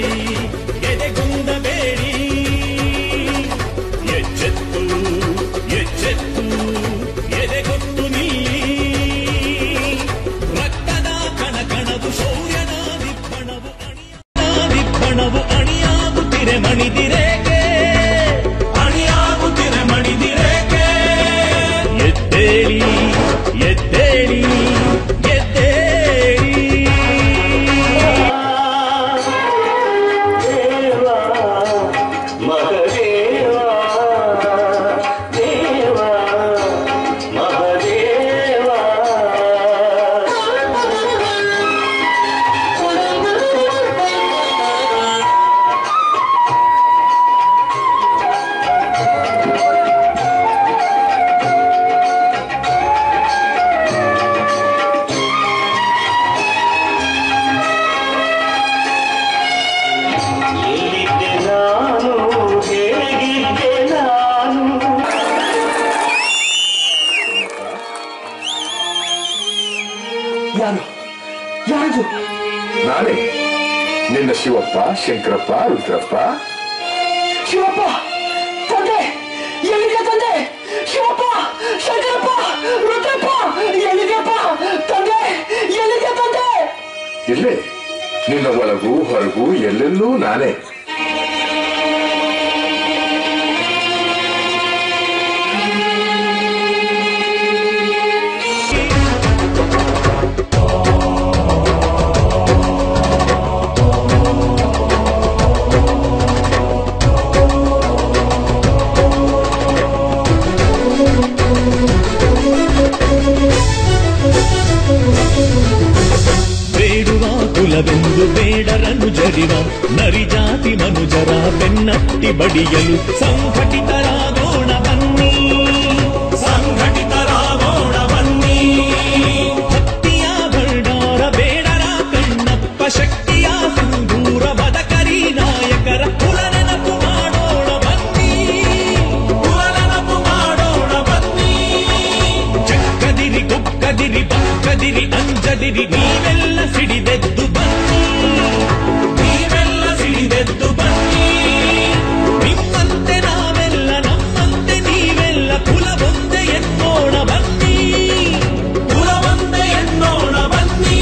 ಎದೆಗುಂದಬೇಡಿ ಎಚ್ಚೆತ್ತು ಎಚ್ಚೆತ್ತು ಎದೆಗೊತ್ತು ನಿಲ್ಲಿ ರಕ್ತದ ಕಣಕಣವು ಶೌರ್ಯದ ದಿಬ್ಬಣವು ಅಣಿಯ ದಿಬ್ಬಣವು ಅಣಿಯಾಗುತ್ತಿರೆ ಮಣಿದಿರೇಕೆ ಅಣಿಯಾಗುತ್ತಿರೆ ಮಣಿದಿರೇಕೆ ಎದ್ದೇಳಿ ಎದ್ದೇಳಿ ಎದ್ದೇಳಿ ಎಲ್ಲಿದ್ದೆ ನಾನು ಹೇಗಿದ್ದೆ ನಾನು ಯಾರು ಯಾರು ನಾನೇ ನಿನ್ನ ಶಿವಪ್ಪ ಶಂಕರಪ್ಪ ರುದ್ರಪ್ಪ ಶಿವಪ್ಪ ತಂದೆ ಎಲ್ಲಿಗೆ ತಂದೆ ಶಿವಪ್ಪ ಶಂಕರಪ್ಪ ರುದ್ರಪ್ಪ ಎಲ್ಲಿಗೆಪ್ಪ ತಂದೆ ಎಲ್ಲಿಗೆ ತಂದೆ ಇಲ್ಲೇ ನಿನ್ನ ಒಳಗೂ ಹೊರಗೂ ಎಲ್ಲೆಲ್ಲೂ ನಾನೇ ಬೇಡುವ ಕುಲವೆಂದು ಬೇಡರನ್ನು ಜರಿವ ನರಿಜಾತಿ ಮನುಜರ ಬೆನ್ನಟ್ಟಿ ಬಡಿಯಲು ಸಂಘಟಿತರಾಗೋಣ ಬನ್ನಿ ಸಂಘಟಿತರಾಗೋಣ ಬನ್ನಿ ಭಕ್ತಿಯ ಭಂಡಾರ ಬೇಡರ ಕಣ್ಣಪ್ಪ ಶಕ್ತಿಯ ಸಿಂಧೂರ ಬದಕರಿ ನಾಯಕರ ಕುಲ ನೆನಪು ಮಾಡೋಣ ಬನ್ನಿ ಕುಲ ನೆನಪು ಮಾಡೋಣ ಬನ್ನಿ ಚಕ್ಕದಿರಿ ಕುಕ್ಕದಿರಿ ಬಕ್ಕದಿರಿ ಅಂಜದಿರಿ ನೀವೆಲ್ಲ ಸಿಡಿದೆದ್ದು ಬನ್ನಿ ನೀವೆಲ್ಲ ಸಿಡಿದೆದ್ದು ಬನ್ನಿ ನಿಮ್ಮಂತೆ ನಾವೆಲ್ಲ ನಮ್ಮಂತೆ ನೀವೆಲ್ಲ ಕುಲ ಒಂದೇ ಎನ್ನೋಣ ಬನ್ನಿ ಕುಲ ಒಂದೇ ಎನ್ನೋಣ ಬನ್ನಿ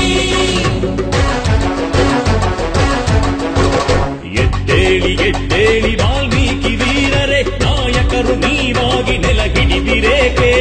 ಎದ್ದೇಳಿ ಎದ್ದೇಳಿ ವಾಲ್ಮೀಕಿ ವೀರರೇ ನಾಯಕರು ನೀವಾಗಿ ನೆಲ ಹಿಡಿದಿರೇಕೆ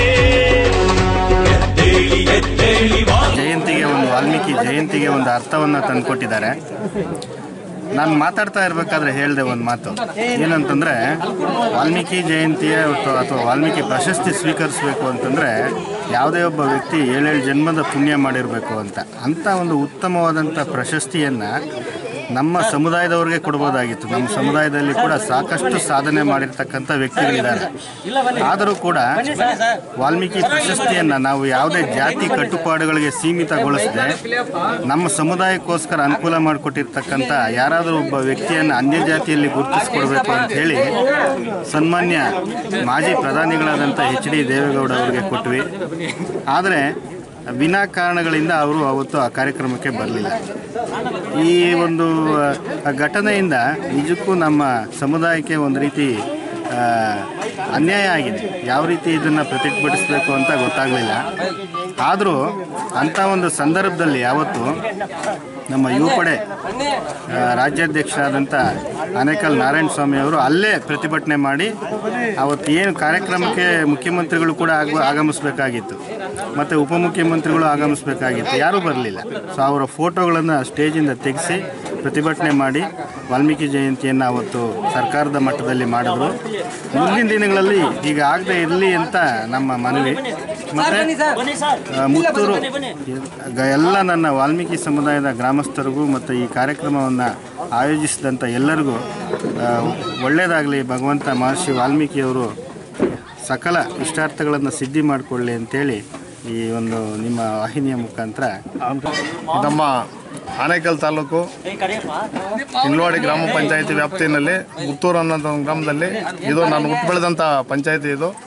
ಎದ್ದೇಳಿ ಎದ್ದೇಳಿ ವಾಲ್ಮೀಕಿ ಜಯಂತಿಗೆ ಒಂದು ವಾಲ್ಮೀಕಿ ಜಯಂತಿಗೆ ಒಂದು ಅರ್ಥವನ್ನು ತಂದುಕೊಟ್ಟಿದ್ದಾರೆ ನಾನು ಮಾತಾಡ್ತಾ ಇರಬೇಕಾದ್ರೆ ಹೇಳಿದೆ ಒಂದು ಮಾತು ಏನಂತಂದರೆ ವಾಲ್ಮೀಕಿ ಜಯಂತಿಯ ಅಥವಾ ಅಥವಾ ವಾಲ್ಮೀಕಿ ಪ್ರಶಸ್ತಿ ಸ್ವೀಕರಿಸಬೇಕು ಅಂತಂದರೆ ಯಾವುದೇ ಒಬ್ಬ ವ್ಯಕ್ತಿ ಏಳೇಳು ಜನ್ಮದ ಪುಣ್ಯ ಮಾಡಿರಬೇಕು ಅಂತ ಅಂಥ ಒಂದು ಉತ್ತಮವಾದಂಥ ಪ್ರಶಸ್ತಿಯನ್ನು ನಮ್ಮ ಸಮುದಾಯದವ್ರಿಗೆ ಕೊಡ್ಬೋದಾಗಿತ್ತು ನಮ್ಮ ಸಮುದಾಯದಲ್ಲಿ ಕೂಡ ಸಾಕಷ್ಟು ಸಾಧನೆ ಮಾಡಿರ್ತಕ್ಕಂಥ ವ್ಯಕ್ತಿಗಳಿದ್ದಾರೆ ಆದರೂ ಕೂಡ ವಾಲ್ಮೀಕಿ ಪ್ರಶಸ್ತಿಯನ್ನು ನಾವು ಯಾವುದೇ ಜಾತಿ ಕಟ್ಟುಪಾಡುಗಳಿಗೆ ಸೀಮಿತಗೊಳಿಸದೆ ನಮ್ಮ ಸಮುದಾಯಕ್ಕೋಸ್ಕರ ಅನುಕೂಲ ಮಾಡಿಕೊಟ್ಟಿರ್ತಕ್ಕಂಥ ಯಾರಾದರೂ ಒಬ್ಬ ವ್ಯಕ್ತಿಯನ್ನು ಅನ್ಯ ಜಾತಿಯಲ್ಲಿ ಗುರುತಿಸ್ಕೊಡ್ಬೇಕು ಅಂತ ಹೇಳಿ ಸನ್ಮಾನ್ಯ ಮಾಜಿ ಪ್ರಧಾನಿಗಳಾದಂಥ ಎಚ್ ಡಿ ದೇವೇಗೌಡ ಅವರಿಗೆ ಕೊಟ್ವಿ ಆದರೆ ವಿನಾಕಾರಣಗಳಿಂದ ಅವರು ಅವತ್ತು ಆ ಕಾರ್ಯಕ್ರಮಕ್ಕೆ ಬರಲಿಲ್ಲ ಈ ಒಂದು ಆ, ಘಟನೆಯಿಂದ ನಿಜಕ್ಕೂ ನಮ್ಮ ಸಮುದಾಯಕ್ಕೆ ಒಂದು ರೀತಿ ಆ, ಅನ್ಯಾಯ ಆಗಿದೆ ಯಾವ ರೀತಿ ಇದನ್ನು ಪ್ರತಿಭಟಿಸಬೇಕು ಅಂತ ಗೊತ್ತಾಗಲಿಲ್ಲ ಆದರೂ ಅಂಥ ಒಂದು ಸಂದರ್ಭದಲ್ಲಿ ಯಾವತ್ತು ನಮ್ಮ ಯುವ ಪಡೆ ಆ, ರಾಜ್ಯಾಧ್ಯಕ್ಷರಾದಂಥ ಆನೇಕಲ್ ನಾರಾಯಣ ಸ್ವಾಮಿ ಅವರು ಅಲ್ಲೇ ಪ್ರತಿಭಟನೆ ಮಾಡಿ ಅವತ್ತು ಏನು ಕಾರ್ಯಕ್ರಮಕ್ಕೆ ಮುಖ್ಯಮಂತ್ರಿಗಳು ಕೂಡ ಆಗ ಆಗಮಿಸಬೇಕಾಗಿತ್ತು ಮತ್ತು ಉಪಮುಖ್ಯಮಂತ್ರಿಗಳು ಆಗಮಿಸಬೇಕಾಗಿತ್ತು ಯಾರೂ ಬರಲಿಲ್ಲ ಸೊ ಅವರ ಫೋಟೋಗಳನ್ನು ಸ್ಟೇಜಿಂದ ತೆಗೆಸಿ ಪ್ರತಿಭಟನೆ ಮಾಡಿ ವಾಲ್ಮೀಕಿ ಜಯಂತಿಯನ್ನು ಅವತ್ತು ಸರ್ಕಾರದ ಮಟ್ಟದಲ್ಲಿ ಮಾಡಿದ್ರು ಮುಂದಿನ ದಿನಗಳಲ್ಲಿ ಈಗ ಆಗದೆ ಇರಲಿ ಅಂತ ನಮ್ಮ ಮನವಿ ಮತ್ತು ಮುತ್ತೂರು ಗ- ಎಲ್ಲ ನನ್ನ ವಾಲ್ಮೀಕಿ ಸಮುದಾಯದ ಗ್ರಾಮಸ್ಥರಿಗೂ ಮತ್ತು ಈ ಕಾರ್ಯಕ್ರಮವನ್ನು ಆಯೋಜಿಸಿದಂಥ ಎಲ್ಲರಿಗೂ ಆ, ಒಳ್ಳೆಯದಾಗಲಿ ಭಗವಂತ ಮಹರ್ಷಿ ವಾಲ್ಮೀಕಿಯವರು ಸಕಲ ಇಷ್ಟಾರ್ಥಗಳನ್ನು ಸಿದ್ಧಿ ಮಾಡಿಕೊಳ್ಳಿ ಅಂತೇಳಿ ಈ ಒಂದು ನಿಮ್ಮ ವಾಹಿನಿಯ ಮುಖಾಂತರ ನಮ್ಮ ಆನೇಕಲ್ ತಾಲೂಕು ಇಂಗ್ಲವಾಡಿ ಗ್ರಾಮ ಪಂಚಾಯತಿ ವ್ಯಾಪ್ತಿಯಲ್ಲಿ ಮುತ್ತೂರು ಅನ್ನೋ ಒಂದು ಗ್ರಾಮದಲ್ಲಿ ಇದು ನಾನು ಹುಟ್ಟು ಬೆಳೆದಂಥ ಪಂಚಾಯತಿ ಇದು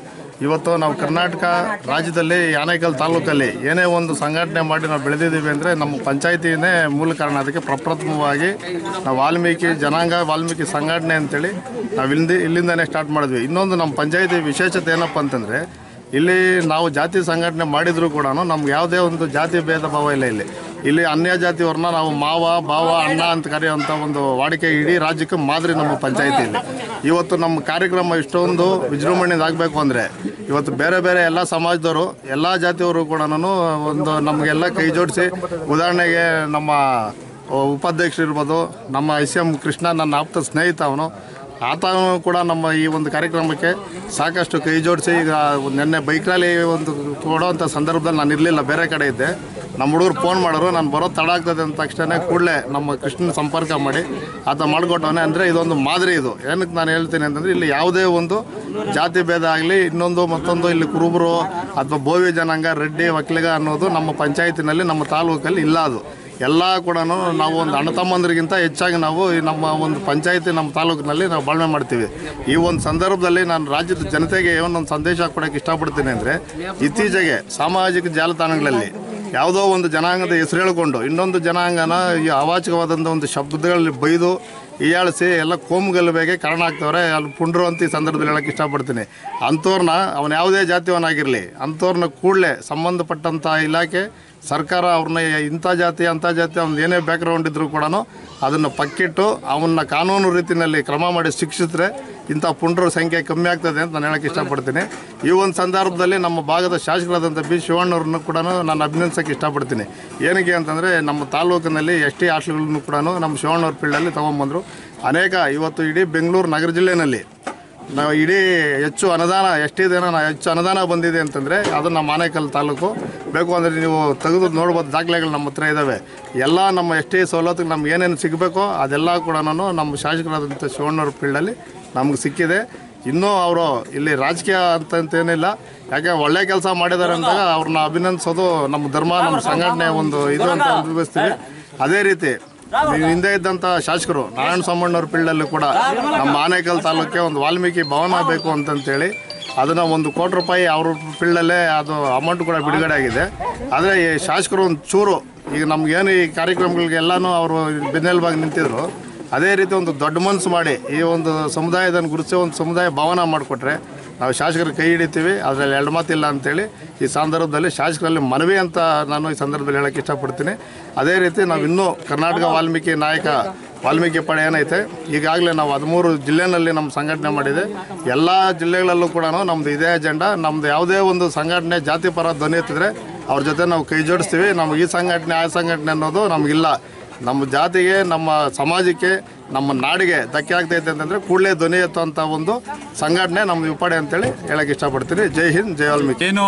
ಇವತ್ತು ನಾವು ಕರ್ನಾಟಕ ರಾಜ್ಯದಲ್ಲಿ ಆನೇಕಲ್ ತಾಲೂಕಲ್ಲಿ ಏನೇ ಒಂದು ಸಂಘಟನೆ ಮಾಡಿ ನಾವು ಬೆಳೆದಿದ್ದೀವಿ ಅಂದರೆ ನಮ್ಮ ಪಂಚಾಯತಿನೇ ಮೂಲ ಕಾರಣ ಅದಕ್ಕೆ ಪ್ರಪ್ರಥಮವಾಗಿ ನಾವು ವಾಲ್ಮೀಕಿ ಜನಾಂಗ ವಾಲ್ಮೀಕಿ ಸಂಘಟನೆ ಅಂತೇಳಿ ನಾವು ಇಲ್ಲಿಂದ ಇಲ್ಲಿಂದನೇ ಸ್ಟಾರ್ಟ್ ಮಾಡಿದ್ವಿ ಇನ್ನೊಂದು ನಮ್ಮ ಪಂಚಾಯತಿ ವಿಶೇಷತೆ ಏನಪ್ಪ ಅಂತಂದರೆ ಇಲ್ಲಿ ನಾವು ಜಾತಿ ಸಂಘಟನೆ ಮಾಡಿದರೂ ಕೂಡ ನಮ್ಗೆ ಯಾವುದೇ ಒಂದು ಜಾತಿ ಭೇದ ಭಾವ ಇಲ್ಲ ಇಲ್ಲಿ ಇಲ್ಲಿ ಅನ್ಯ ಜಾತಿಯವ್ರನ್ನ ನಾವು ಮಾವ ಭಾವ ಅಣ್ಣ ಅಂತ ಕರೆಯುವಂಥ ಒಂದು ವಾಡಿಕೆ ಇಡೀ ರಾಜ್ಯಕ್ಕೆ ಮಾದರಿ ನಮ್ಮ ಪಂಚಾಯತಿಯಲ್ಲಿ ಇವತ್ತು ನಮ್ಮ ಕಾರ್ಯಕ್ರಮ ಇಷ್ಟೊಂದು ವಿಜೃಂಭಣೆದಾಗಬೇಕು ಅಂದರೆ ಇವತ್ತು ಬೇರೆ ಬೇರೆ ಎಲ್ಲ ಸಮಾಜದವರು ಎಲ್ಲ ಜಾತಿಯವರು ಕೂಡ ಒಂದು ನಮಗೆಲ್ಲ ಕೈ ಜೋಡಿಸಿ ಉದಾಹರಣೆಗೆ ನಮ್ಮ ಉಪಾಧ್ಯಕ್ಷರು ಇರ್ಬೋದು ನಮ್ಮ ಎಸ್ ಎಂ ಕೃಷ್ಣ ನನ್ನ ಆಪ್ತ ಸ್ನೇಹಿತ ಅವನು ಆತನು ಕೂಡ ನಮ್ಮ ಈ ಒಂದು ಕಾರ್ಯಕ್ರಮಕ್ಕೆ ಸಾಕಷ್ಟು ಕೈ ಜೋಡಿಸಿ ಈಗ ನಿನ್ನೆ ಬೈಕ್ ರ್ಯಾಲಿ ಒಂದು ಕೊಡುವಂಥ ಸಂದರ್ಭದಲ್ಲಿ ನಾನು ಇರಲಿಲ್ಲ ಬೇರೆ ಕಡೆ ಇದ್ದೆ ನಮ್ಮ ಹುಡುಗರು ಫೋನ್ ಮಾಡೋರು ನಾನು ಬರೋದು ತಡ ಆಗ್ತದೆ ಅಂದ ತಕ್ಷಣ ಕೂಡಲೇ ನಮ್ಮ ಕೃಷ್ಣನ ಸಂಪರ್ಕ ಮಾಡಿ ಆತ ಮಾಡಿಕೊಟ್ಟವನೇ ಅಂದರೆ ಇದೊಂದು ಮಾದರಿ ಇದು ಏನಕ್ಕೆ ನಾನು ಹೇಳ್ತೀನಿ ಅಂತಂದರೆ ಇಲ್ಲಿ ಯಾವುದೇ ಒಂದು ಜಾತಿ ಭೇದ ಆಗಲಿ ಇನ್ನೊಂದು ಮತ್ತೊಂದು ಇಲ್ಲಿ ಕುರುಬರು ಅಥವಾ ಬೋವಿ ಜನಾಂಗ ರೆಡ್ಡಿ ಒಕ್ಕಲಿಗ ಅನ್ನೋದು ನಮ್ಮ ಪಂಚಾಯತಿನಲ್ಲಿ ನಮ್ಮ ತಾಲೂಕಲ್ಲಿ ಇಲ್ಲ ಅದು ಎಲ್ಲ ಕೂಡ ನಾವು ಒಂದು ಅಣ್ಣ ತಮ್ಮಂದ್ರಿಗಿಂತ ಹೆಚ್ಚಾಗಿ ನಾವು ಈ ನಮ್ಮ ಒಂದು ಪಂಚಾಯತಿ ನಮ್ಮ ತಾಲೂಕಿನಲ್ಲಿ ನಾವು ಬಾಳ್ವೆ ಮಾಡ್ತೀವಿ ಈ ಒಂದು ಸಂದರ್ಭದಲ್ಲಿ ನಾನು ರಾಜ್ಯದ ಜನತೆಗೆ ಏನೊಂದು ಸಂದೇಶ ಕೊಡೋಕ್ಕೆ ಇಷ್ಟಪಡ್ತೀನಿ ಅಂದರೆ ಇತ್ತೀಚೆಗೆ ಸಾಮಾಜಿಕ ಜಾಲತಾಣಗಳಲ್ಲಿ ಯಾವುದೋ ಒಂದು ಜನಾಂಗದ ಹೆಸರು ಹೇಳ್ಕೊಂಡು ಇನ್ನೊಂದು ಜನಾಂಗನ ಈ ಅವಾಚಕವಾದಂಥ ಒಂದು ಶಬ್ದಗಳಲ್ಲಿ ಬೈದು ಹೀಯಾಳಿಸಿ ಎಲ್ಲ ಕೋಮುಗಲಭೆಗೆ ಕಾರಣ ಆಗ್ತವ್ರೆ ಅಲ್ಲಿ ಪುಂಡ್ರು ಅಂತ ಈ ಸಂದರ್ಭದಲ್ಲಿ ಹೇಳಕ್ಕೆ ಇಷ್ಟಪಡ್ತೀನಿ ಅಂಥವ್ರನ್ನ ಅವನು ಯಾವುದೇ ಜಾತಿಯವನಾಗಿರಲಿ ಅಂಥವ್ರನ್ನ ಕೂಡಲೇ ಸಂಬಂಧಪಟ್ಟಂಥ ಇಲಾಖೆ ಸರ್ಕಾರ ಅವ್ರನ್ನ ಇಂಥ ಜಾತಿ ಅಂಥ ಜಾತಿ ಅವ್ನು ಏನೇ ಬ್ಯಾಕ್ಗ್ರೌಂಡ್ ಇದ್ದರೂ ಕೂಡ ಅದನ್ನು ಪಕ್ಕಿಟ್ಟು ಅವನ್ನ ಕಾನೂನು ರೀತಿಯಲ್ಲಿ ಕ್ರಮ ಮಾಡಿ ಶಿಕ್ಷಿಸಿದ್ರೆ ಇಂಥ ಪುಂಡ್ರ ಸಂಖ್ಯೆ ಕಮ್ಮಿ ಆಗ್ತದೆ ಅಂತ ನಾನು ಹೇಳಕ್ಕೆ ಇಷ್ಟಪಡ್ತೀನಿ ಈ ಒಂದು ಸಂದರ್ಭದಲ್ಲಿ ನಮ್ಮ ಭಾಗದ ಶಾಸಕರಾದಂಥ ಬಿ ಶಿವಣ್ಣವ್ರನ್ನು ಕೂಡ ನಾನು ಅಭಿನಂದಿಸೋಕ್ಕೆ ಇಷ್ಟಪಡ್ತೀನಿ ಏನಕ್ಕೆ ಅಂತಂದರೆ ನಮ್ಮ ತಾಲೂಕಿನಲ್ಲಿ ಎಸ್ ಟಿ ಹಾಸ್ಟೆಲ್ಗಳನ್ನು ಕೂಡ ನಮ್ಮ ಶಿವಣ್ಣವ್ರ ಫೀಲ್ಡಲ್ಲಿ ತೊಗೊಂಬಂದರು ಅನೇಕ ಇವತ್ತು ಇಡೀ ಬೆಂಗಳೂರು ನಗರ ಜಿಲ್ಲೆಯಲ್ಲಿ ನಾವು ಇಡೀ ಹೆಚ್ಚು ಅನುದಾನ ಎಷ್ಟಿದೇನೋ ನಾ ಹೆಚ್ಚು ಅನುದಾನ ಬಂದಿದೆ ಅಂತಂದರೆ ಅದು ನಮ್ಮ ಆನೇಕಲ್ ತಾಲೂಕು ಬೇಕು ಅಂದರೆ ನೀವು ತೆಗೆದು ನೋಡ್ಬೋದು ದಾಖಲೆಗಳು ನಮ್ಮ ಹತ್ರ ಇದ್ದಾವೆ ಎಲ್ಲ ನಮ್ಮ ಎಷ್ಟೇ ಸವಲತ್ತಿಗೆ ನಮ್ಗೆ ಏನೇನು ಸಿಗಬೇಕೋ ಅದೆಲ್ಲ ಕೂಡ ನಮ್ಮ ಶಾಸಕರಾದಂಥ ಶಿವಣ್ಣವ್ರ ಫೀಲ್ಡಲ್ಲಿ ನಮ್ಗೆ ಸಿಕ್ಕಿದೆ ಇನ್ನೂ ಅವರು ಇಲ್ಲಿ ರಾಜಕೀಯ ಅಂತಂತೇನಿಲ್ಲ ಯಾಕೆ ಒಳ್ಳೆ ಕೆಲಸ ಮಾಡಿದ್ದಾರೆ ಅಂದಾಗ ಅವ್ರನ್ನ ಅಭಿನಂದಿಸೋದು ನಮ್ಮ ಧರ್ಮ ನಮ್ಮ ಸಂಘಟನೆ ಒಂದು ಇದು ಅಂತ ಅನುಭವಿಸ್ತೀವಿ ಅದೇ ರೀತಿ ನೀವು ಹಿಂದೆ ಇದ್ದಂಥ ಶಾಸಕರು ನಾರಾಯಣ ಸ್ವಾಮಣ್ಣವ್ರ ಫೀಲ್ಡಲ್ಲೂ ಕೂಡ ನಮ್ಮ ಆನೇಕಲ್ ತಾಲೂಕಿಗೆ ಒಂದು ವಾಲ್ಮೀಕಿ ಭವನ ಬೇಕು ಅಂತಂತೇಳಿ ಅದನ್ನು ಒಂದು ಕೋಟಿ ರೂಪಾಯಿ ಅವ್ರ ಫೀಲ್ಡಲ್ಲೇ ಅದು ಅಮೌಂಟ್ ಕೂಡ ಬಿಡುಗಡೆ ಆಗಿದೆ ಆದರೆ ಈ ಶಾಸಕರು ಒಂದು ಚೂರು ಈಗ ನಮ್ಗೇನು ಈ ಕಾರ್ಯಕ್ರಮಗಳಿಗೆಲ್ಲನೂ ಅವರು ಬೆನ್ನೆಲುಬಾಗಿ ನಿಂತಿದ್ರು ಅದೇ ರೀತಿ ಒಂದು ದೊಡ್ಡ ಮನಸ್ಸು ಮಾಡಿ ಈ ಒಂದು ಸಮುದಾಯದನ್ನು ಗುರುತಿಸಿ ಒಂದು ಸಮುದಾಯ ಭವನ ಮಾಡಿಕೊಟ್ರೆ ನಾವು ಶಾಸಕರ ಕೈ ಹಿಡಿತೀವಿ ಅದರಲ್ಲಿ ಎರಡು ಮಾತಿಲ್ಲ ಅಂತೇಳಿ ಈ ಸಂದರ್ಭದಲ್ಲಿ ಶಾಸಕರಲ್ಲಿ ಮನವಿ ಅಂತ ನಾನು ಈ ಸಂದರ್ಭದಲ್ಲಿ ಹೇಳಕ್ಕೆ ಇಷ್ಟಪಡ್ತೀನಿ ಅದೇ ರೀತಿ ನಾವು ಇನ್ನೂ ಕರ್ನಾಟಕ ವಾಲ್ಮೀಕಿ ನಾಯಕ ವಾಲ್ಮೀಕಿ ಪಡೆ ಏನೈತೆ ಈಗಾಗಲೇ ನಾವು ಹದಿಮೂರು ಜಿಲ್ಲೆನಲ್ಲಿ ನಮ್ಮ ಸಂಘಟನೆ ಮಾಡಿದೆ ಎಲ್ಲ ಜಿಲ್ಲೆಗಳಲ್ಲೂ ಕೂಡ ನಮ್ಮದು ಇದೇ ಅಜೆಂಡಾ ನಮ್ಮದು ಯಾವುದೇ ಒಂದು ಸಂಘಟನೆ ಜಾತಿ ಪರ ಧ್ವನಿ ಎತ್ತಿದ್ರೆ ಅವ್ರ ಜೊತೆ ನಾವು ಕೈ ಜೋಡಿಸ್ತೀವಿ ನಮಗೆ ಈ ಸಂಘಟನೆ ಆ ಸಂಘಟನೆ ಅನ್ನೋದು ನಮಗಿಲ್ಲ ನಮ್ಮ ಜಾತಿಗೆ ನಮ್ಮ ಸಮಾಜಕ್ಕೆ ನಮ್ಮ ನಾಡಿಗೆ ಧಕ್ಕೆ ಆಗ್ತೈತೆ ಅಂತಂದರೆ ಕೂಡಲೇ ಧ್ವನಿ ಎತ್ತುವಂಥ ಒಂದು ಸಂಘಟನೆ ನಮ್ಮ ವಿಪಡೆ ಅಂತೇಳಿ ಹೇಳಕ್ಕೆ ಇಷ್ಟಪಡ್ತೀನಿ ಜೈ ಹಿಂದ್ ಜೈ ವಾಲ್ಮೀಕಿ ಏನು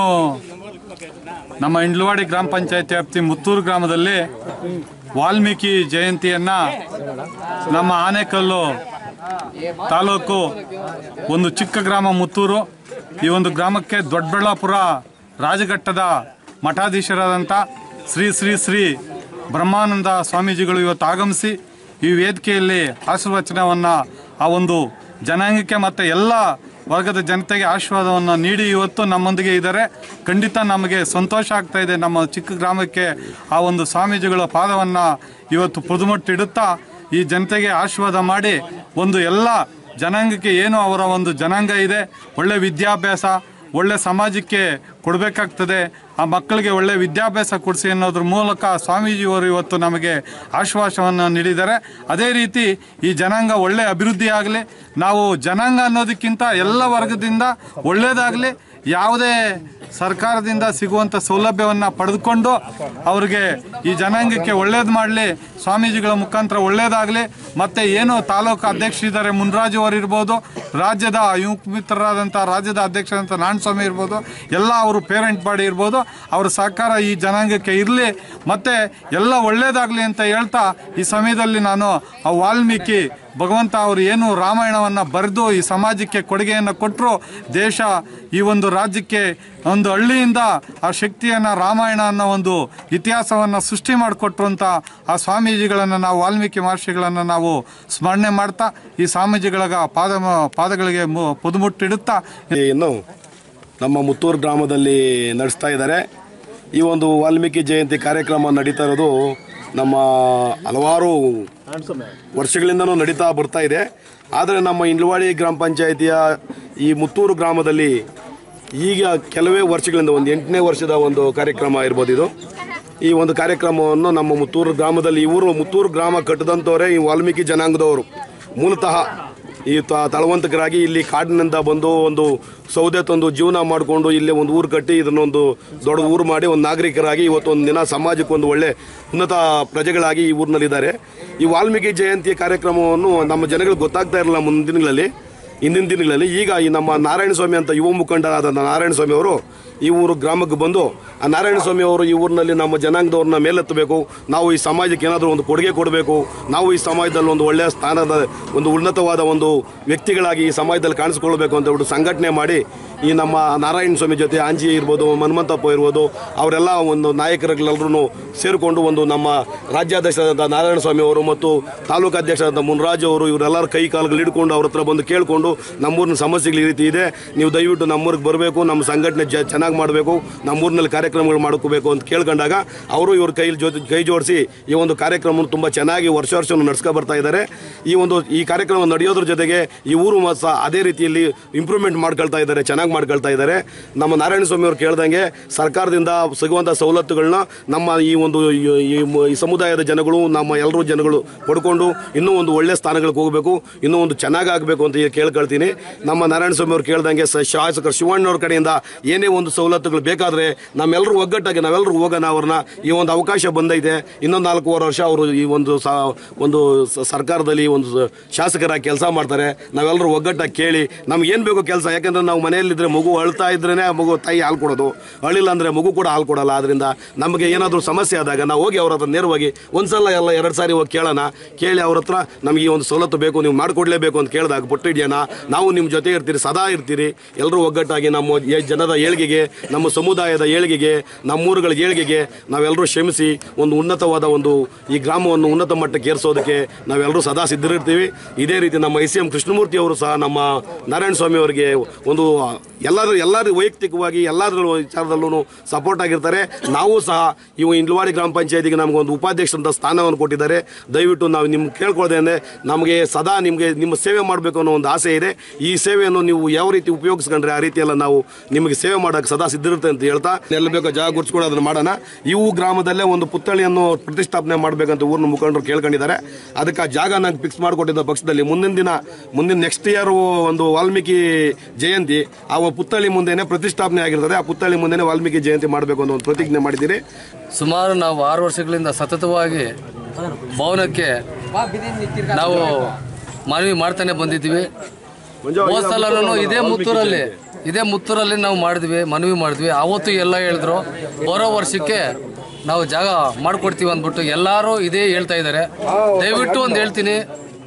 ನಮ್ಮ ಇಂಡ್ಲವಾಡಿ ಗ್ರಾಮ ಪಂಚಾಯತಿ ವ್ಯಾಪ್ತಿ ಮುತ್ತೂರು ಗ್ರಾಮದಲ್ಲಿ ವಾಲ್ಮೀಕಿ ಜಯಂತಿಯನ್ನ ನಮ್ಮ ಆನೆಕಲ್ಲು ತಾಲೂಕು ಒಂದು ಚಿಕ್ಕ ಗ್ರಾಮ ಮುತ್ತೂರು ಈ ಒಂದು ಗ್ರಾಮಕ್ಕೆ ದೊಡ್ಡಬಳ್ಳಾಪುರ ರಾಜಘಟ್ಟದ ಮಠಾಧೀಶರಾದಂಥ ಶ್ರೀ ಶ್ರೀ ಶ್ರೀ ಬ್ರಹ್ಮಾನಂದ ಸ್ವಾಮೀಜಿಗಳು ಇವತ್ತು ಆಗಮಿಸಿ ಈ ವೇದಿಕೆಯಲ್ಲಿ ಆಶೀರ್ವಚನವನ್ನು ಆ ಒಂದು ಜನಾಂಗಕ್ಕೆ ಮತ್ತು ಎಲ್ಲ ವರ್ಗದ ಜನತೆಗೆ ಆಶೀರ್ವಾದವನ್ನು ನೀಡಿ ಇವತ್ತು ನಮ್ಮೊಂದಿಗೆ ಇದ್ದಾರೆ ಖಂಡಿತ ನಮಗೆ ಸಂತೋಷ ಆಗ್ತಾ ಇದೆ ನಮ್ಮ ಚಿಕ್ಕ ಗ್ರಾಮಕ್ಕೆ ಆ ಒಂದು ಸ್ವಾಮೀಜಿಗಳ ಪಾದವನ್ನು ಇವತ್ತು ಪುದುಮಟ್ಟಿಡುತ್ತಾ ಈ ಜನತೆಗೆ ಆಶೀರ್ವಾದ ಮಾಡಿ ಒಂದು ಎಲ್ಲ ಜನಾಂಗಕ್ಕೆ ಏನು ಅವರ ಒಂದು ಜನಾಂಗ ಇದೆ ಒಳ್ಳೆ ವಿದ್ಯಾಭ್ಯಾಸ ಒಳ್ಳೆ ಸಮಾಜಕ್ಕೆ ಕೊಡಬೇಕಾಗ್ತದೆ ಆ ಮಕ್ಕಳಿಗೆ ಒಳ್ಳೆ ವಿದ್ಯಾಭ್ಯಾಸ ಕೊಡಿಸಿ ಅನ್ನೋದ್ರ ಮೂಲಕ ಸ್ವಾಮೀಜಿಯವರು ಇವತ್ತು ನಮಗೆ ಆಶ್ವಾಸವನ್ನು ನೀಡಿದ್ದಾರೆ ಅದೇ ರೀತಿ ಈ ಜನಾಂಗ ಒಳ್ಳೆ ಅಭಿವೃದ್ಧಿ ಆಗಲಿ ನಾವು ಜನಾಂಗ ಅನ್ನೋದಕ್ಕಿಂತ ಎಲ್ಲ ವರ್ಗದಿಂದ ಒಳ್ಳೆಯದಾಗಲಿ ಯಾವುದೇ ಸರ್ಕಾರದಿಂದ ಸಿಗುವಂಥ ಸೌಲಭ್ಯವನ್ನು ಪಡೆದುಕೊಂಡು ಅವರಿಗೆ ಈ ಜನಾಂಗಕ್ಕೆ ಒಳ್ಳೇದು ಮಾಡಲಿ ಸ್ವಾಮೀಜಿಗಳ ಮುಖಾಂತರ ಒಳ್ಳೇದಾಗಲಿ ಮತ್ತು ಏನು ತಾಲೂಕು ಅಧ್ಯಕ್ಷರಿದ್ದಾರೆ ಮುನ್ರಾಜು ಅವರು ಇರ್ಬೋದು ರಾಜ್ಯದ ಯುವ ಮಿತ್ರರಾದಂಥ ರಾಜ್ಯದ ಅಧ್ಯಕ್ಷರಾದಂಥ ನಾರಾಯಣಸ್ವಾಮಿ ಇರ್ಬೋದು ಎಲ್ಲ ಅವರು ಪೇರೆಂಟ್ ಬಾಡಿ ಇರ್ಬೋದು ಅವರ ಸಹಕಾರ ಈ ಜನಾಂಗಕ್ಕೆ ಇರಲಿ ಮತ್ತು ಎಲ್ಲ ಒಳ್ಳೇದಾಗಲಿ ಅಂತ ಹೇಳ್ತಾ ಈ ಸಮಯದಲ್ಲಿ ನಾನು ಆ ವಾಲ್ಮೀಕಿ ಭಗವಂತ ಅವರು ಏನು ರಾಮಾಯಣವನ್ನು ಬರೆದು ಈ ಸಮಾಜಕ್ಕೆ ಕೊಡುಗೆಯನ್ನು ಕೊಟ್ಟರು ದೇಶ ಈ ಒಂದು ರಾಜ್ಯಕ್ಕೆ ಒಂದು ಹಳ್ಳಿಯಿಂದ ಆ ಶಕ್ತಿಯನ್ನು ರಾಮಾಯಣ ಅನ್ನೋ ಒಂದು ಇತಿಹಾಸವನ್ನು ಸೃಷ್ಟಿ ಮಾಡಿಕೊಟ್ರು ಅಂತ ಆ ಸ್ವಾಮೀಜಿಗಳನ್ನು ನಾವು ವಾಲ್ಮೀಕಿ ಮಹರ್ಷಿಗಳನ್ನು ನಾವು ಸ್ಮರಣೆ ಮಾಡ್ತಾ ಈ ಸ್ವಾಮೀಜಿಗಳ ಪಾದ ಪಾದಗಳಿಗೆ ಮು- ಪುದುಮುಟ್ಟಿಡುತ್ತಾ ಇನ್ನು ನಮ್ಮ ಮುತ್ತೂರು ಗ್ರಾಮದಲ್ಲಿ ನಡೆಸ್ತಾ ಇದ್ದಾರೆ ಈ ಒಂದು ವಾಲ್ಮೀಕಿ ಜಯಂತಿ ಕಾರ್ಯಕ್ರಮ ನಡೀತಾ ಇರೋದು ನಮ್ಮ ಹಲವಾರು ವರ್ಷಗಳಿಂದನೂ ನಡೀತಾ ಬರ್ತಾ ಇದೆ ಆದರೆ ನಮ್ಮ ಇಂಡ್ಲವಾಡಿ ಗ್ರಾಮ ಪಂಚಾಯಿತಿಯ ಈ ಮುತ್ತೂರು ಗ್ರಾಮದಲ್ಲಿ ಈಗ ಕೆಲವೇ ವರ್ಷಗಳಿಂದ ಒಂದು ಎಂಟನೇ ವರ್ಷದ ಒಂದು ಕಾರ್ಯಕ್ರಮ ಇರ್ಬೋದು ಇದು ಈ ಒಂದು ಕಾರ್ಯಕ್ರಮವನ್ನು ನಮ್ಮ ಮುತ್ತೂರು ಗ್ರಾಮದಲ್ಲಿ ಇವರು ಮುತ್ತೂರು ಗ್ರಾಮ ಕಟ್ಟಿದಂಥವರೇ ಈ ವಾಲ್ಮೀಕಿ ಜನಾಂಗದವರು ಮೂಲತಃ ಈ ತ- ತಳವಂತಕರಾಗಿ ಇಲ್ಲಿ ಕಾಡಿನಿಂದ ಬಂದು ಒಂದು ಸೌದೆ ತಂದು ಜೀವನ ಮಾಡಿಕೊಂಡು ಇಲ್ಲಿ ಒಂದು ಊರು ಕಟ್ಟಿ ಇದನ್ನೊಂದು ದೊಡ್ಡ ಊರು ಮಾಡಿ ಒಂದು ನಾಗರಿಕರಾಗಿ ಇವತ್ತು ಒಂದು ದಿನ ಸಮಾಜಕ್ಕೆ ಒಂದು ಒಳ್ಳೆ ಉನ್ನತ ಪ್ರಜೆಗಳಾಗಿ ಈ ಊರಿನಲ್ಲಿದ್ದಾರೆ ಈ ವಾಲ್ಮೀಕಿ ಜಯಂತಿ ಕಾರ್ಯಕ್ರಮವನ್ನು ನಮ್ಮ ಜನಗಳಿಗೆ ಗೊತ್ತಾಗ್ತಾ ಇರಲಿಲ್ಲ ಮುಂದಿನ ದಿನಗಳಲ್ಲಿ ಹಿಂದಿನ ದಿನಗಳಲ್ಲಿ ಈಗ ಈ ನಮ್ಮ ನಾರಾಯಣ ಸ್ವಾಮಿ ಅಂತ ಯುವ ಮುಖಂಡರಾದ ನಾರಾಯಣ ಸ್ವಾಮಿ ಅವರು ಈ ಊರು ಗ್ರಾಮಕ್ಕೆ ಬಂದು ಆ ನಾರಾಯಣ ಸ್ವಾಮಿ ಅವರು ಈ ಊರಿನಲ್ಲಿ ನಮ್ಮ ಜನಾಂಗದವ್ರನ್ನ ಮೇಲೆತ್ತಬೇಕು ನಾವು ಈ ಸಮಾಜಕ್ಕೆ ಏನಾದರೂ ಒಂದು ಕೊಡುಗೆ ಕೊಡಬೇಕು ನಾವು ಈ ಸಮಾಜದಲ್ಲಿ ಒಂದು ಒಳ್ಳೆಯ ಸ್ಥಾನದ ಒಂದು ಉನ್ನತವಾದ ಒಂದು ವ್ಯಕ್ತಿಗಳಾಗಿ ಈ ಸಮಾಜದಲ್ಲಿ ಕಾಣಿಸ್ಕೊಳ್ಬೇಕು ಅಂತ ಹೇಳ್ಬಿಟ್ಟು ಸಂಘಟನೆ ಮಾಡಿ ಈ ನಮ್ಮ ನಾರಾಯಣ ಸ್ವಾಮಿ ಜೊತೆ ಆಂಜಿ ಇರ್ಬೋದು ಹನುಮಂತಪ್ಪ ಇರ್ಬೋದು ಅವರೆಲ್ಲ ಒಂದು ನಾಯಕರುಗಳೆಲ್ಲರೂ ಸೇರಿಕೊಂಡು ಒಂದು ನಮ್ಮ ರಾಜ್ಯಾಧ್ಯಕ್ಷರಾದ ನಾರಾಯಣ ಸ್ವಾಮಿ ಅವರು ಮತ್ತು ತಾಲೂಕು ಅಧ್ಯಕ್ಷರಾದ ಮುನ್ರಾಜ್ ಅವರು ಇವರೆಲ್ಲರ ಕೈ ಕಾಲುಗಳು ಹಿಡ್ಕೊಂಡು ಅವ್ರ ಹತ್ರ ಬಂದು ಕೇಳಿಕೊಂಡು ನಮ್ಮೂರಿನ ಸಮಸ್ಯೆಗಳು ಈ ರೀತಿ ಇದೆ ನೀವು ದಯವಿಟ್ಟು ನಮ್ಮೂರಿಗೆ ಬರಬೇಕು ನಮ್ಮ ಸಂಘಟನೆ ಜ ಚೆನ್ನಾಗಿ ಮಾಡಬೇಕು ನಮ್ಮೂರಿನಲ್ಲಿ ಕಾರ್ಯಕ್ರಮಗಳು ಮಾಡ್ಕೋಬೇಕು ಅಂತ ಕೇಳ್ಕೊಂಡಾಗ ಅವರು ಇವ್ರ ಕೈ ಜೊತೆ ಕೈ ಜೋಡಿಸಿ ಈ ಒಂದು ಕಾರ್ಯಕ್ರಮವನ್ನು ತುಂಬ ಚೆನ್ನಾಗಿ ವರ್ಷ ವರ್ಷ ನಡೆಸ್ಕೊ ಬರ್ತಾ ಇದ್ದಾರೆ ಈ ಒಂದು ಈ ಕಾರ್ಯಕ್ರಮ ನಡೆಯೋದ್ರ ಜೊತೆಗೆ ಈ ಊರು ಮ- ಸಹ ಅದೇ ರೀತಿಯಲ್ಲಿ ಇಂಪ್ರೂವ್ಮೆಂಟ್ ಮಾಡ್ಕೊಳ್ತಾ ಇದ್ದಾರೆ ಚೆನ್ನಾಗಿ ಮಾಡ್ಕೊಳ್ತಾ ಇದ್ದಾರೆ ನಮ್ಮ ನಾರಾಯಣ ಸ್ವಾಮಿ ಅವರು ಕೇಳ್ದಂಗೆ ಸರ್ಕಾರದಿಂದ ಸಿಗುವಂಥ ಸವಲತ್ತುಗಳನ್ನ ನಮ್ಮ ಈ ಒಂದು ಈ- ಈ ಮ- ಈ ಸಮುದಾಯದ ಜನಗಳು ನಮ್ಮ ಎಲ್ಲರೂ ಜನಗಳು ಪಡ್ಕೊಂಡು ಇನ್ನೂ ಒಂದು ಒಳ್ಳೆ ಸ್ಥಾನಗಳಿಗೆ ಹೋಗಬೇಕು ಇನ್ನೂ ಒಂದು ಚೆನ್ನಾಗಿ ಆಗಬೇಕು ಅಂತ ಈ ಕೇಳ್ಕೊಳ್ತೀನಿ ನಮ್ಮ ನಾರಾಯಣ ಸ್ವಾಮಿ ಅವರು ಕೇಳ್ದಂಗೆ ಸ- ಶಾಸಕರು ಶಿವಣ್ಣವ್ರ ಕಡೆಯಿಂದ ಏನೇ ಒಂದು ಸವಲತ್ತುಗಳು ಬೇಕಾದರೆ ನಮ್ಮೆಲ್ಲರೂ ಒಗ್ಗಟ್ಟಾಗಿ ನಾವೆಲ್ಲರೂ ಹೋಗೋಣ ಅವ್ರನ್ನ ಈ ಒಂದು ಅವಕಾಶ ಬಂದೈತೆ ಇನ್ನೊಂದು ನಾಲ್ಕೂವರೆ ವರ್ಷ ಅವರು ಈ ಒಂದು ಸ ಒಂದು ಸ- ಸರ್ಕಾರದಲ್ಲಿ ಒಂದು ಸ- ಶಾಸಕರಾಗಿ ಕೆಲಸ ಮಾಡ್ತಾರೆ ನಾವೆಲ್ಲರೂ ಒಗ್ಗಟ್ಟಾಗಿ ಕೇಳಿ ನಮ್ಗೆ ಏನು ಬೇಕು ಕೆಲಸ ಯಾಕೆಂದ್ರೆ ನಾವು ಮನೆಯಲ್ಲಿದ್ದರೆ ಮಗು ಅಳ್ತಾ ಇದ್ರೇ ಆ ಮಗು ತಾಯಿ ಹಾಲು ಕೊಡೋದು ಅಳಿಲ್ಲ ಅಂದರೆ ಮಗು ಕೂಡ ಹಾಲು ಕೊಡಲ್ಲ ಅದರಿಂದ ನಮಗೆ ಏನಾದರೂ ಸಮಸ್ಯೆ ಆದಾಗ ನಾವು ಹೋಗಿ ಅವ್ರ ಹತ್ರ ನೇರವಾಗಿ ಒಂದು ಸಲ ಎಲ್ಲ ಎರಡು ಸಾರಿ ಹೋಗಿ ಕೇಳೋಣ ಕೇಳಿ ಅವ್ರ ಹತ್ರ ನಮಗೆ ಈ ಒಂದು ಸವಲತ್ತು ಬೇಕು ನೀವು ಮಾಡಿಕೊಡ್ಲೇಬೇಕು ಅಂತ ಕೇಳಿದಾಗ ಪಟ್ಟು ಹಿಡಿಯೋಣ ನಾವು ನಿಮ್ಮ ಜೊತೆ ಇರ್ತೀರಿ ಸದಾ ಇರ್ತೀರಿ ಎಲ್ಲರೂ ಒಗ್ಗಟ್ಟಾಗಿ ನಮ್ಮ ಏ- ಜನದ ಏಳಿಗೆಗೆ ನಮ್ಮ ಸಮುದಾಯದ ಏಳಿಗೆಗೆ ನಮ್ಮೂರುಗಳ ಏಳಿಗೆಗೆ ನಾವೆಲ್ಲರೂ ಶ್ರಮಿಸಿ ಒಂದು ಉನ್ನತವಾದ ಒಂದು ಈ ಗ್ರಾಮವನ್ನು ಉನ್ನತ ಮಟ್ಟಕ್ಕೆ ಏರಿಸೋದಕ್ಕೆ ನಾವೆಲ್ಲರೂ ಸದಾ ಸಿದ್ಧರಿರ್ತೀವಿ ಇದೇ ರೀತಿ ನಮ್ಮ ಐ ಸಿ ಎಂ ಕೃಷ್ಣಮೂರ್ತಿ ಅವರು ಸಹ ನಮ್ಮ ನಾರಾಯಣ ಸ್ವಾಮಿ ಅವರಿಗೆ ಒಂದು ಎಲ್ಲರೂ ಎಲ್ಲರೂ ವೈಯಕ್ತಿಕವಾಗಿ ಎಲ್ಲರ ವಿಚಾರದಲ್ಲೂ ಸಪೋರ್ಟ್ ಆಗಿರ್ತಾರೆ ನಾವು ಸಹ ಇವು ಇಂಡ್ಲವಾಡಿ ಗ್ರಾಮ ಪಂಚಾಯತಿಗೆ ನಮಗೆ ಒಂದು ಉಪಾಧ್ಯಕ್ಷರಂತ ಸ್ಥಾನವನ್ನು ಕೊಟ್ಟಿದ್ದಾರೆ ದಯವಿಟ್ಟು ನಾವು ನಿಮ್ಗೆ ಕೇಳ್ಕೊಳ್ದೆ ಅಂದರೆ ನಮಗೆ ಸದಾ ನಿಮಗೆ ನಿಮ್ಮ ಸೇವೆ ಮಾಡಬೇಕು ಅನ್ನೋ ಒಂದು ಆಸೆ ಇದೆ ಈ ಸೇವೆಯನ್ನು ನೀವು ಯಾವ ರೀತಿ ಉಪಯೋಗಿಸ್ಕೊಂಡ್ರೆ ಆ ರೀತಿ ಎಲ್ಲ ನಾವು ನಿಮಗೆ ಸೇವೆ ಮಾಡೋಕ್ಕೆ ಸದಾ ಸಿದ್ಧಿರುತ್ತೆ ಅಂತ ಹೇಳ್ತಾ ಎಲ್ಲ ಬೇಕೋ ಜಾಗ ಗುರ್ಸ್ಕೊಂಡು ಅದನ್ನು ಮಾಡೋಣ ಇವು ಗ್ರಾಮದಲ್ಲೇ ಒಂದು ಪುತ್ಥಳಿಯನ್ನು ಪ್ರತಿಷ್ಠಾಪನೆ ಮಾಡಬೇಕಂತ ಊರಿನ ಮುಖಂಡರು ಕೇಳ್ಕೊಂಡಿದ್ದಾರೆ ಅದಕ್ಕೆ ಆ ಜಾಗ ನಂಗೆ ಫಿಕ್ಸ್ ಮಾಡಿಕೊಟ್ಟಿದ್ದ ಪಕ್ಷದಲ್ಲಿ ಮುಂದಿನ ದಿನ ಮುಂದಿನ ನೆಕ್ಸ್ಟ್ ಇಯರ್ ಒಂದು ವಾಲ್ಮೀಕಿ ಜಯಂತಿ ಆ ಪುತ್ಥಳಿ ಮುಂದೆನೆ ಪ್ರತಿಷ್ಠಾಪನೆ ಆಗಿರ್ತದೆ ಆ ಪುತ್ಥಳಿ ಮುಂದೆನೆ ವಾಲ್ಮೀಕಿ ಜಯಂತಿ ಮಾಡಬೇಕು ಅನ್ನೋ ಒಂದು ಪ್ರತಿಜ್ಞೆ ಮಾಡಿದ್ದೀರಿ ಸುಮಾರು ನಾವು ಆರು ವರ್ಷಗಳಿಂದ ಸತತವಾಗಿ ಭವನಕ್ಕೆ ನಾವು ಮನವಿ ಮಾಡ್ತಾನೆ ಬಂದಿದ್ದೀವಿ ಹೋದ ಸಲನೂ ಇದೇ ಮುತ್ತೂರಲ್ಲಿ ಇದೇ ಮುತ್ತೂರಲ್ಲಿ ನಾವು ಮಾಡಿದ್ವಿ ಮನವಿ ಮಾಡಿದ್ವಿ ಅವತ್ತು ಎಲ್ಲ ಹೇಳಿದ್ರು ಬರೋ ವರ್ಷಕ್ಕೆ ನಾವು ಜಾಗ ಮಾಡಿಕೊಡ್ತೀವಿ ಅಂದ್ಬಿಟ್ಟು ಎಲ್ಲರೂ ಇದೇ ಹೇಳ್ತಾ ಇದ್ದಾರೆ ದಯವಿಟ್ಟು ಒಂದು ಹೇಳ್ತೀನಿ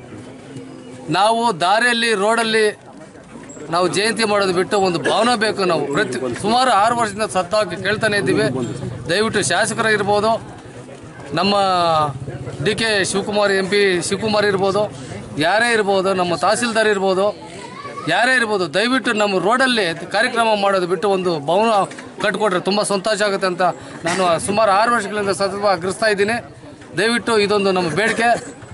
ನಾವು ದಾರಿಯಲ್ಲಿ ರೋಡಲ್ಲಿ ನಾವು ಜಯಂತಿ ಮಾಡೋದು ಬಿಟ್ಟು ಒಂದು ಭಾವನೆ ಬೇಕು ನಾವು ಪ್ರತಿ ಸುಮಾರು ಆರು ವರ್ಷದಿಂದ ಸತ್ತಾಗಿ ಕೇಳ್ತಾನೆ ಇದ್ದೀವಿ ದಯವಿಟ್ಟು ಶಾಸಕರಾಗಿರ್ಬೋದು ನಮ್ಮ D K Shivakumar M P Shivakumar ಇರ್ಬೋದು ಯಾರೇ ಇರ್ಬೋದು ನಮ್ಮ ತಹಸೀಲ್ದಾರ್ ಇರ್ಬೋದು ಯಾರೇ ಇರ್ಬೋದು ದಯವಿಟ್ಟು ನಮ್ಮ ರೋಡಲ್ಲಿ ಕಾರ್ಯಕ್ರಮ ಮಾಡೋದು ಬಿಟ್ಟು ಒಂದು ಭವನ ಕಟ್ಕೊಟ್ರೆ ತುಂಬ ಸಂತೋಷ ಆಗುತ್ತೆ ಅಂತ ನಾನು ಸುಮಾರು ಆರು ವರ್ಷಗಳಿಂದ ಸತತವಾಗಿ ಅಗ್ರಿಸ್ತಾ ಇದ್ದೀನಿ ದಯವಿಟ್ಟು ಇದೊಂದು ನಮ್ಮ ಬೇಡಿಕೆ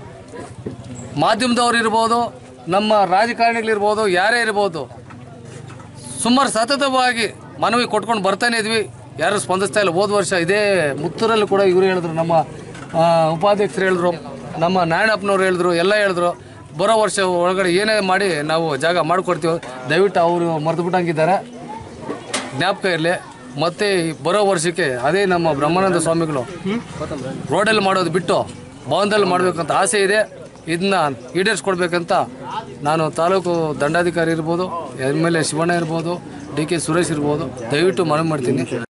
ಮಾಧ್ಯಮದವ್ರು ಇರ್ಬೋದು ನಮ್ಮ ರಾಜಕಾರಣಿಗಳಿರ್ಬೋದು ಯಾರೇ ಇರ್ಬೋದು ಸುಮಾರು ಸತತವಾಗಿ ಮನವಿ ಕೊಟ್ಕೊಂಡು ಬರ್ತಾನೆ ಇದ್ವಿ ಯಾರು ಸ್ಪಂದಿಸ್ತಾ ಇಲ್ಲ ಹೋದ ವರ್ಷ ಇದೇ ಮುತ್ತೂರಲ್ಲಿ ಕೂಡ ಇವರು ಹೇಳಿದ್ರು ನಮ್ಮ ಆ, ಉಪಾಧ್ಯಕ್ಷರು ಹೇಳಿದ್ರು ನಮ್ಮ ನಾರಾಯಣಪ್ಪನವ್ರು ಹೇಳಿದ್ರು ಎಲ್ಲ ಹೇಳಿದ್ರು ಬರೋ ವರ್ಷ ಒಳಗಡೆ ಏನೇ ಮಾಡಿ ನಾವು ಜಾಗ ಮಾಡಿಕೊಡ್ತೀವಿ ದಯವಿಟ್ಟು ಅವರು ಮರೆತು ಬಿಟ್ಟಂಗಿದ್ದಾರೆ ಜ್ಞಾಪಕ ಇರಲಿ ಮತ್ತು ಈ ಬರೋ ವರ್ಷಕ್ಕೆ ಅದೇ ನಮ್ಮ ಬ್ರಹ್ಮಾನಂದ ಸ್ವಾಮಿಗಳು ರೋಡಲ್ಲಿ ಮಾಡೋದು ಬಿಟ್ಟು ಭವನದಲ್ಲಿ ಮಾಡಬೇಕಂತ ಆಸೆ ಇದೆ ಇದನ್ನ ಈಡೇರಿಸ್ಕೊಡ್ಬೇಕಂತ ನಾನು ತಾಲೂಕು ದಂಡಾಧಿಕಾರಿ ಇರ್ಬೋದು ಎಮ್ ಎಲ್ ಎ ಶಿವಣ್ಣ ಇರ್ಬೋದು ಡಿ ಕೆ ಸುರೇಶ್ ಇರ್ಬೋದು ದಯವಿಟ್ಟು ಮನವಿ ಮಾಡ್ತೀನಿ